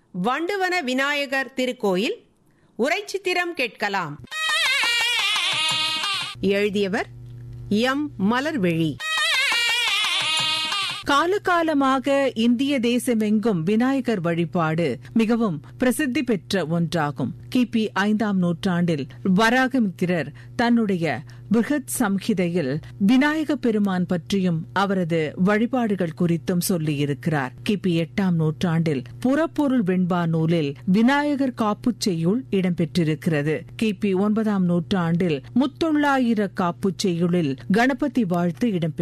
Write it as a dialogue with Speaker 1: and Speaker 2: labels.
Speaker 1: வண்டுவன விநாயகர் திருக்கோயில் உரைச்சித்திரம் கேட்கலாம் எழுதியவர் எம் மலர்விழி
Speaker 2: காலகாலமாக இந்திய தேசமெங்கும் விநாயகர் வழிபாடு மிகவும் பிரசித்தி பெற்ற ஒன்றாகும் கிபி ஐந்தாம் நூற்றாண்டில் வராகமித்திரர் தன்னுடைய பிருகத் சம்ஹிதையில் விநாயக பெருமான் பற்றியும் அவரது வழிபாடுகள் குறித்தும் சொல்லியிருக்கிறார் கிபி எட்டாம் நூற்றாண்டில் புறப்பொருள் வெண்பா நூலில் விநாயகர் காப்புச் செய்யுள் இடம்பெற்றிருக்கிறது கிபி ஒன்பதாம் நூற்றாண்டில் முத்தொள்ளாயிர காப்புச் செய்யுளில் கணபதி வாழ்த்து இடம்பெற்று